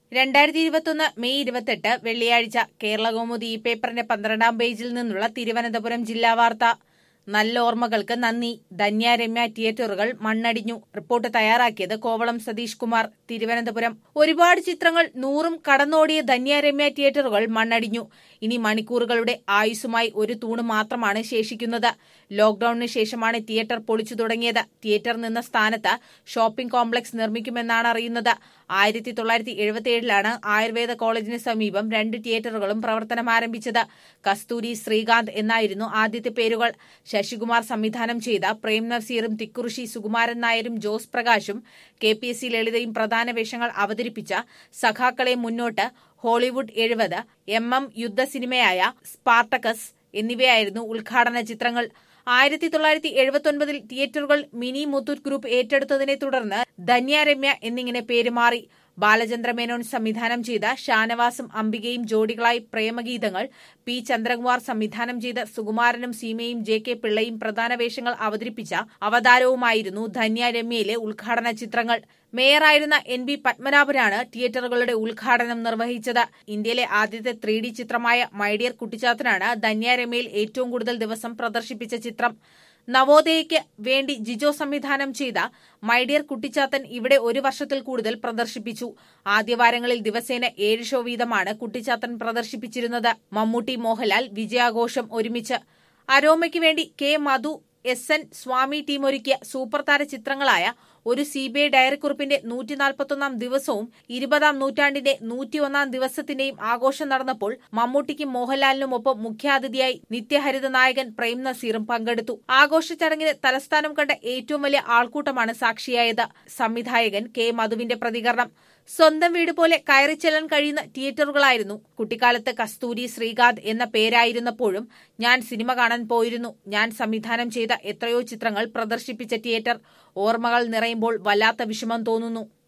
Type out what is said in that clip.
രണ്ടായിരത്തി ഇരുപത്തൊന്ന് മെയ് ഇരുപത്തെട്ട് വെള്ളിയാഴ്ച കേരളകൗമുദി ഈ പേപ്പറിന്റെ പന്ത്രണ്ടാം പേജിൽ നിന്നുള്ള തിരുവനന്തപുരം ജില്ലാ വാർത്ത നല്ല ഓർമ്മകൾക്ക് നന്ദി ധന്യ രമ്യ തിയേറ്ററുകൾ മണ്ണടിഞ്ഞു റിപ്പോർട്ട് തയ്യാറാക്കിയത് കോവളം സതീഷ് കുമാർ തിരുവനന്തപുരം ഒരുപാട് ചിത്രങ്ങൾ നൂറും കടന്നോടിയ ധന്യ രമ്യ തിയേറ്ററുകൾ മണ്ണടിഞ്ഞു ഇനി മണിക്കൂറുകളുടെ ആയുസ്സുമായി ഒരു തൂണ് മാത്രമാണ് ശേഷിക്കുന്നത് ലോക്ഡൌണിന് ശേഷമാണ് തിയേറ്റർ പൊളിച്ചു തുടങ്ങിയത് തിയേറ്റർ നിന്ന സ്ഥാനത്ത് ഷോപ്പിംഗ് കോംപ്ലക്സ് നിർമ്മിക്കുമെന്നാണ് അറിയുന്നത് ആയിരത്തി തൊള്ളായിരത്തി എഴുപത്തിയേഴിലാണ് ആയുർവേദ കോളേജിന് സമീപം രണ്ട് തിയേറ്ററുകളും പ്രവർത്തനം ആരംഭിച്ചത് കസ്തൂരി ശ്രീകാന്ത് എന്നായിരുന്നു ആദ്യത്തെ പേരുകൾ ശശികുമാർ സംവിധാനം ചെയ്ത പ്രേം നസീറും തിക്കുറിശി സുകുമാരൻ നായരും ജോസ് പ്രകാശും കെ പി എസ് സി ലളിതയും പ്രധാന വേഷങ്ങൾ അവതരിപ്പിച്ച സഖാക്കളെ മുന്നോട്ട് ഹോളിവുഡ് എഴുപത് എം എം യുദ്ധ സിനിമയായ സ്പാർട്ടക്കസ് എന്നിവയായിരുന്നു ഉദ്ഘാടന ചിത്രങ്ങൾ ആയിരത്തി തൊള്ളായിരത്തി എഴുപത്തൊൻപതിൽ തിയേറ്ററുകൾ മിനി മുത്തൂറ്റ് ഗ്രൂപ്പ് ഏറ്റെടുത്തതിനെ തുടർന്ന് ധന്യ രമ്യ എന്നിങ്ങനെ പേര് മാറി ബാലചന്ദ്ര മേനോൻ സംവിധാനം ചെയ്ത ഷാനവാസും അംബികയും ജോഡികളായി പ്രേമഗീതങ്ങൾ പി ചന്ദ്രകുമാർ സംവിധാനം ചെയ്ത സുകുമാരനും സീമയും ജെ കെ പിള്ളയും പ്രധാന വേഷങ്ങൾ അവതരിപ്പിച്ച അവതാരവുമായിരുന്നു ധന്യ രമ്യയിലെ ഉദ്ഘാടന ചിത്രങ്ങൾ മേയറായിരുന്ന എൻ ബി പത്മനാഭനാണ് തിയേറ്ററുകളുടെ ഉദ്ഘാടനം നിർവഹിച്ചത് ഇന്ത്യയിലെ ആദ്യത്തെ ത്രീ ഡി ചിത്രമായ മൈഡിയർ കുട്ടിച്ചാത്തനാണ് ധന്യ രമ്യയിൽ ഏറ്റവും കൂടുതൽ ദിവസം പ്രദർശിപ്പിച്ച ചിത്രം നവോദയയ്ക്ക് വേണ്ടി ജിജോ സംവിധാനം ചെയ്ത മൈഡിയർ കുട്ടിച്ചാത്തൻ ഇവിടെ ഒരു വർഷത്തിൽ കൂടുതൽ പ്രദർശിപ്പിച്ചു ആദ്യവാരങ്ങളിൽ ദിവസേന ഏഴ് ഷോ വീതമാണ് കുട്ടിച്ചാത്തൻ പ്രദർശിപ്പിച്ചിരുന്നത് മമ്മൂട്ടി മോഹൻലാൽ വിജയാഘോഷം ഒരുമിച്ച് അരോമയ്ക്ക് വേണ്ടി K Madhu S N Swamy team ഒരുക്കിയ സൂപ്പർ താര ചിത്രങ്ങളായ ഒരു സി ബി ഐ ഡയറിക്കുറിപ്പിന്റെ നൂറ്റി നാൽപ്പത്തൊന്നാം ദിവസവും ഇരുപതാം നൂറ്റാണ്ടിന്റെ നൂറ്റിയൊന്നാം ദിവസത്തിന്റെയും ആഘോഷം നടന്നപ്പോൾ മമ്മൂട്ടിക്കും മോഹൻലാലിനുമൊപ്പം മുഖ്യാതിഥിയായി നിത്യഹരിത നായകൻ പ്രേം നസീറും പങ്കെടുത്തു ആഘോഷ ചടങ്ങിന് തലസ്ഥാനം കണ്ട ഏറ്റവും വലിയ ആൾക്കൂട്ടമാണ് സാക്ഷിയായത് സംവിധായകൻ കെ മധുവിന്റെ പ്രതികരണം സ്വന്തം വീട് പോലെ കയറിച്ചെല്ലാൻ കഴിയുന്ന തിയേറ്ററുകളായിരുന്നു കുട്ടിക്കാലത്ത് കസ്തൂരി ശ്രീകാന്ത് എന്ന പേരായിരുന്നപ്പോഴും ഞാൻ സിനിമ കാണാൻ പോയിരുന്നു ഞാൻ സംവിധാനം ചെയ്ത എത്രയോ ചിത്രങ്ങൾ പ്രദർശിപ്പിച്ച തിയേറ്റർ ഓർമ്മകൾ നിറയുമ്പോൾ വല്ലാത്ത വിഷമം തോന്നുന്നു